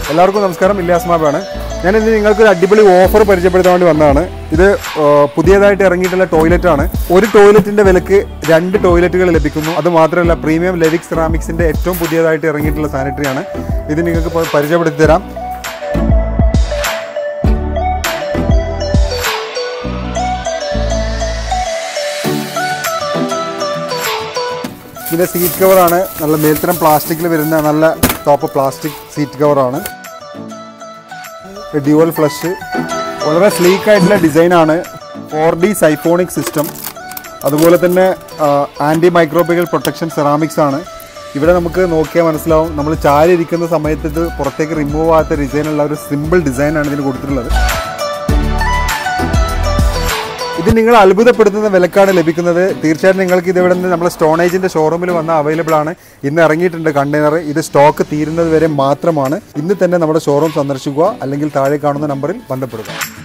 എല്ലാവർക്കും നമസ്കാരം ഇല്ലാസ് മാബാണ് ഞാൻ ഇന്ന് നിങ്ങൾക്ക് ഒരു അടിപൊളി ഓഫർ പരിചയപ്പെടുത്താൻ വേണ്ടി വന്നതാണ് ഇത് ആ, പുതിയതായിട്ട് ഇറങ്ങിയിട്ടുള്ള ടോയ്ലറ്റ് ആണ് ഒരു ടോയ്ലറ്റിന്റെ വിലക്ക് രണ്ട് ടോയ്ലറ്റുകൾ ലഭിക്കുന്നു അത് മാത്രമല്ല പ്രീമിയം ലെവിക് സെറാമിക്സിന്റെ ഏറ്റവും പുതിയതായിട്ട് ഇറങ്ങിയിട്ടുള്ള സാനിറ്ററി ആണ് ഇത് നിങ്ങൾക്ക് ഇപ്പോൾ പരിചയപ്പെടുത്തി തരാം ഇതിന്റെ സീറ്റ് കവറാണ് നല്ല മേൽത്തരം പ്ലാസ്റ്റിക്കിൽ വരുന്ന നല്ല ടോപ്പ് പ്ലാസ്റ്റിക് സീറ്റ് കവറാണ് ഡ്യുവൽ ഫ്ലഷ് വളരെ സ്ലീക്ക് ആയിട്ടുള്ള ഡിസൈനാണ് ഫോർ ഡി സൈഫോണിക് സിസ്റ്റം അതുപോലെ തന്നെ ആൻറ്റി മൈക്രോബിയൽ പ്രൊട്ടക്ഷൻ സെറാമിക്സ് ആണ് ഇവിടെ നമുക്ക് നോക്കിയാൽ മനസ്സിലാവും നമ്മൾ ചാരി ഇരിക്കുന്ന സമയത്ത് ഇത് പുറത്തേക്ക് റിമൂവ് ആകാത്ത ഡിസൈനുള്ള ഒരു സിമ്പിൾ ഡിസൈനാണ് ഇതിന് കൊടുത്തിട്ടുള്ളത് ഇത് നിങ്ങൾ അത്ഭുതപ്പെടുത്തുന്ന വിലക്കാണ് ലഭിക്കുന്നത് തീർച്ചയായിട്ടും നിങ്ങൾക്ക് ഇത് ഇവിടെ നിന്ന് നമ്മുടെ സ്റ്റോണേജിന്റെ ഷോറൂമിൽ വന്ന അവൈലബിൾ ആണ് ഇന്ന് ഇറങ്ങിയിട്ടുണ്ട് കണ്ടെയ്നർ ഇത് സ്റ്റോക്ക് തീരുന്നത് വരെ മാത്രമാണ് ഇന്ന് തന്നെ നമ്മുടെ ഷോറൂം സന്ദർശിക്കുക അല്ലെങ്കിൽ താഴെ കാണുന്ന നമ്പറിൽ ബന്ധപ്പെടുക